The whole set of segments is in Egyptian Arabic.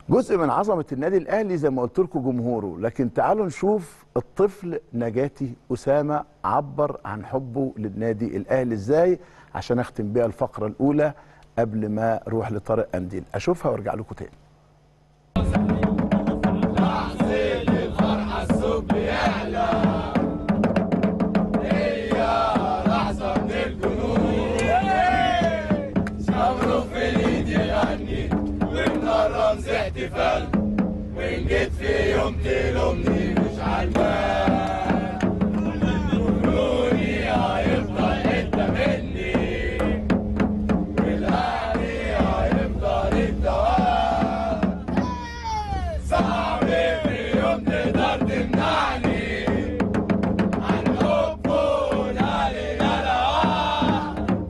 جزء من عظمه النادي الاهلي زي ما قلت لكم جمهوره لكن تعالوا نشوف الطفل نجاتي اسامه عبر عن حبه للنادي الاهلي ازاي عشان اختم بيها الفقره الاولى قبل ما اروح لطارق قنديل اشوفها وارجع لكم تاني رمز احتفال وان جيت في يوم تلومني مش عالبال قولولي هيفضل حته مني والاهلي هيفضل الدوام صعب في يوم تقدر تمنعني عن حبه لاهلي لا لا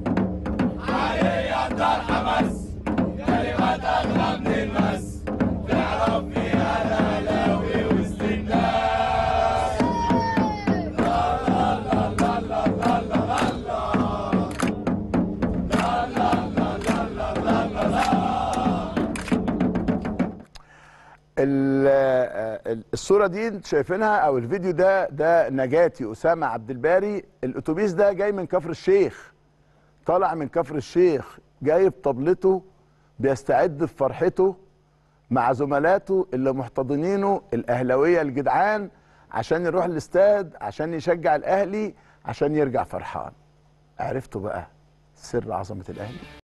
علي اكتر حماس كلمات اغلى من المس تعرف فيها الاهلاوي وسط الناس لا لا لا لا لا لا لا لا لا لا لا لا لا لا لا ال- آه، الصوره دي انتوا شايفينها او الفيديو ده ده نجاتي اسامه عبد الباري الاتوبيس ده جاي من كفر الشيخ طالع من كفر الشيخ جايب طبلته بيستعد بفرحته مع زملاته اللي محتضنينه الاهلاويه الجدعان عشان يروح الاستاد عشان يشجع الاهلي عشان يرجع فرحان عرفتوا بقى سر عظمه الاهلي